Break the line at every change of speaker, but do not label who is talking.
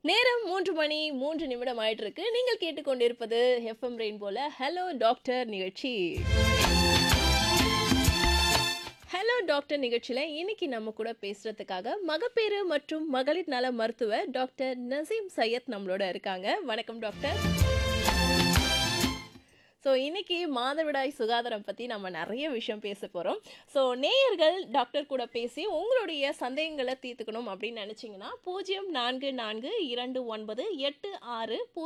நேரம் மூன்று மணி மூன்று நிமிடம் ஆயிட்டு இருக்கு நீங்கள் கேட்டுக்கொண்டிருப்பது எஃப்எம் ரெயின்போல ஹலோ டாக்டர் நிகழ்ச்சி ஹலோ டாக்டர் நிகழ்ச்சியில் இன்னைக்கு நம்ம கூட பேசுறதுக்காக மகப்பேறு மற்றும் மகளிர் நல மருத்துவர் டாக்டர் நசீம் சையத் நம்மளோட இருக்காங்க வணக்கம் டாக்டர் ஸோ இன்னைக்கு மாதவிடாய் சுகாதாரம் பற்றி நம்ம நிறைய விஷயம் பேச போகிறோம் ஸோ நேயர்கள் டாக்டர் கூட பேசி உங்களுடைய சந்தேகங்களை தீர்த்துக்கணும் அப்படின்னு நினச்சிங்கன்னா பூஜ்ஜியம் நான்கு நான்கு இரண்டு ஒன்பது எட்டு ஆறு